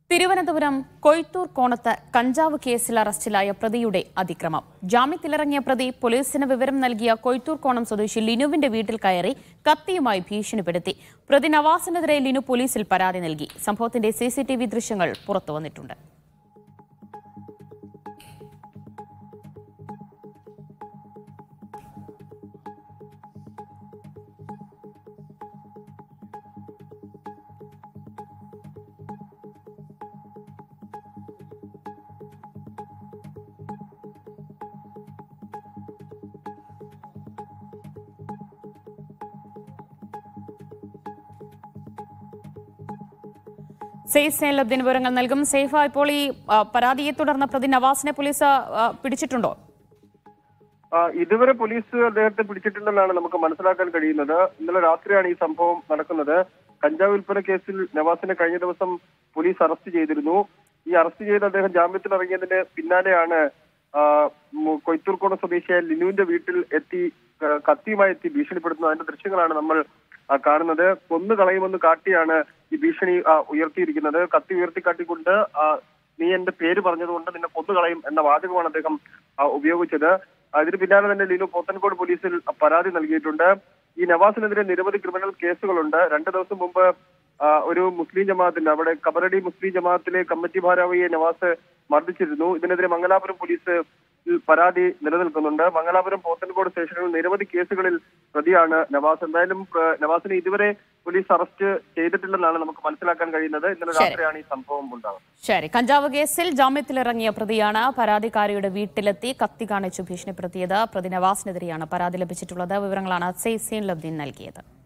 തിരുവനന്തപുരം കൊയ്ത്തൂർ കോണത്ത് കഞ്ചാവ് കേസിൽ അറസ്റ്റിലായ പ്രതിയുടെ അതിക്രമം ജാമ്യത്തിലിറങ്ങിയ പ്രതി പോലീസിന് വിവരം നൽകിയ കൊയ്ത്തൂർ കോണം സ്വദേശി ലിനുവിന്റെ വീട്ടിൽ കയറി കത്തിയുമായി ഭീഷണിപ്പെടുത്തി പ്രതി നവാസിനെതിരെ ലിനു പോലീസിൽ പരാതി നൽകി സംഭവത്തിന്റെ സിസിടിവി ദൃശ്യങ്ങൾ പുറത്തുവന്നിട്ടുണ്ട് സെയ്ഫ് സൈൻലബ്ദിൻ വിവരങ്ങൾ നൽകും സേഫ ഇപ്പോൾ ഈ ആ, പരാതിയെ തുടർന്ന് പ്രതി നവാസിനെ പോലീസ് ആ, പിടിച്ചിട്ടുണ്ടോ ആ, ഇതുവരെ പോലീസ് അദ്ദേഹത്തെ പിടിച്ചിട്ടുണ്ടെന്നാണ് നമുക്ക് മനസ്സിലാക്കാൻ കഴിയുന്നത് ഇന്നലെ രാത്രിയാണ് ഈ സംഭവം നടക്കുന്നത് കഞ്ചാവ് വിൽപ്പന കേസിൽ നവാസിനെ കഴിഞ്ഞ ദിവസം പോലീസ് അറസ്റ്റ് ചെയ്തിരുന്നു ഈ അറസ്റ്റ് ചെയ്ത് അദ്ദേഹം ജാമ്യത്തിൽ ഇറങ്ങിയതിന് പിന്നാലെയാണ് ആ, മു- കൊയ്ത്തൂർക്കോണ സ്വദേശിയായ ലിനുവിന്റെ വീട്ടിൽ എത്തി ആ, കത്തിയുമായി എത്തി ഭീഷണിപ്പെടുത്തുന്നത് അതിന്റെ ദൃശ്യങ്ങളാണ് നമ്മൾ ആ, കാണുന്നത് കൊന്നു കളയുമെന്ന് കാട്ടിയാണ് ഈ ഭീഷണി ആ, ഉയർത്തിയിരിക്കുന്നത് കത്തി ഉയർത്തിക്കാട്ടിക്കൊണ്ട് ആ, നീ എന്റെ പേര് പറഞ്ഞതുകൊണ്ട് നിന്നെ കൊന്നുകളയും എന്ന വാചകമാണ് അദ്ദേഹം ആ, ഉപയോഗിച്ചത് അതിന് പിന്നാലെ തന്നെ ലിനു പോത്തൻകോട് പോലീസിൽ പരാതി നൽകിയിട്ടുണ്ട് ഈ നവാസിനെതിരെ നിരവധി ക്രിമിനൽ കേസുകളുണ്ട് രണ്ടു ദിവസം മുമ്പ് ആ, ഒരു മുസ്ലിം ജമാഅത്തിന്റെ അവിടെ കബറടി മുസ്ലിം ജമാഅത്തിലെ കമ്മിറ്റി ഭാരവാഹിയെ നവാസ് മർദ്ദിച്ചിരുന്നു ഇതിനെതിരെ മംഗലാപുരം പോലീസ് പരാതി നിലനിൽക്കുന്നുണ്ട് മംഗലാപുരം പോത്തൻകോട് സ്റ്റേഷനിൽ നിരവധി കേസുകളിൽ പ്രതിയാണ് നവാസ് എന്തായാലും ആ, നവാസിനെ ഇതുവരെ പോലീസ് അറസ്റ്റ് ചെയ്തിട്ടില്ലെന്നാണ് നമുക്ക് മനസ്സിലാക്കാൻ കഴിയുന്നത് ഇന്നലെ ശരി. രാത്രിയാണ് ഈ സംഭവം ഉണ്ടാകുന്നത് ശരി കഞ്ചാവ് കേസിൽ ജാമ്യത്തിലിറങ്ങിയ പ്രതിയാണ് പരാതിക്കാരിയുടെ വീട്ടിലെത്തി കത്തി കാണിച്ചു ഭീഷണിപ്പെടുത്തിയത് പ്രതി നവാസിനെതിരെയാണ് പരാതി ലഭിച്ചിട്ടുള്ളത് വിവരങ്ങളാണ് സെയ്ഫ് സീൻ ലബ്ദീൻ നൽകിയത്